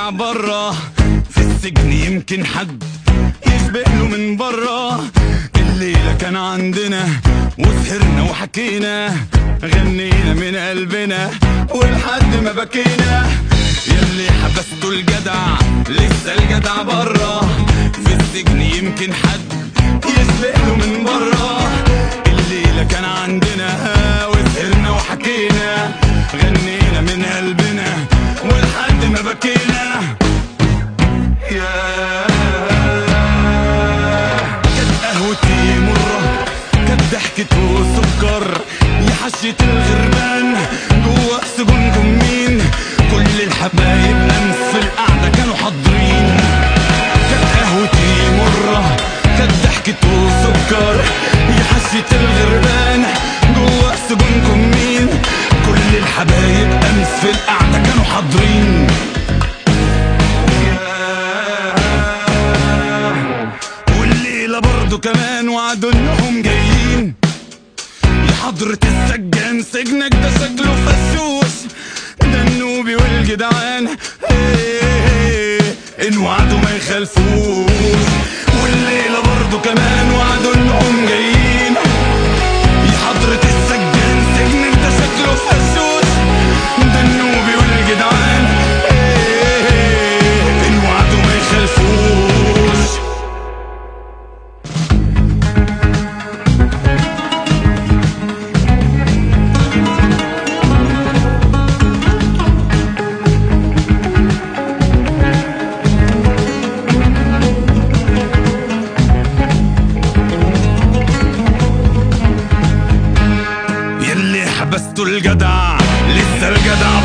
الجدع برا في السجن يمكن حد يشبه له من برا الليلة كان عندنا وسهرنا وحكينا غنينا من قلبنا ولحد ما بكينا يلي حبستوا الجدع لسه الجدع برا في السجن يمكن حد يشبه له من برا الليلة كان عندنا وسهرنا وحكينا غنينا من قلبنا ولحد ما بكينا يا كانت قهوتي مرة كانت ضحكته سكر يا حشية الغربان جوا سجونكم مين كل الحبايب أمس في القعدة كانوا حاضرين كانت قهوتي مرة كانت ضحكته سكر يا حشية الغربان جوا سجونكم مين كل الحبايب أمس في القعدة كانوا حاضرين والليلة برضو كمان وعدوا انهم جايين يا حضرة السجان سجنك ده شكله فشوش ده النوبي والجدعان إيه، ان وعدوا ما يخالفوش والليلة برضو كمان وعدوا انهم جايين يا حضرة السجان سجنك ده شكله فشوش ده النوبي والجدعان إيه، ان وعدوا ما يخالفوش يلي حبستوا الجدع لسه الجدع